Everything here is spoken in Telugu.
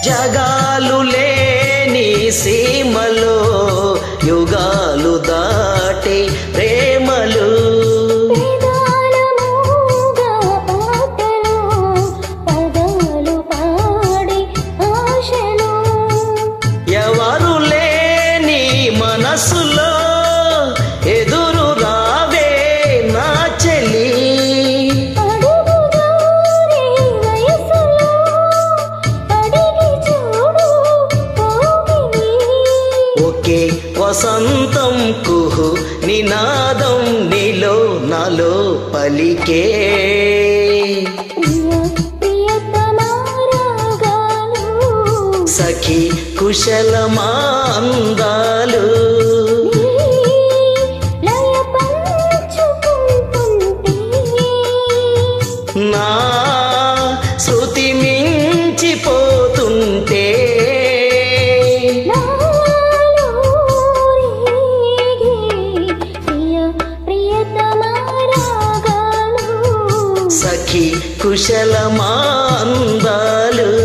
జగాలు లేని సీమలో యుగాలు దాటే ప్రేమలు వేదాల మూగా పాటలు పదాలు పాడే ఆశలు ఎవరు లేని మనసులో ఎదురు రావే నా చెలి అడుగుదారే వయసులో అడిగి చూడు కోగిలి ఒకే వసంతం కుహు నినాదం నీలో నాలో పలికే ప్రియ ప్రియతమారాగాలు సఖి కుశలమాందాలు లయ పంచుకుంటుంటే నా శృతి మించిపోతుంటే నాలో రేగే ప్రియ ప్రియతమారాగాలు సఖి కుశలమాందాలు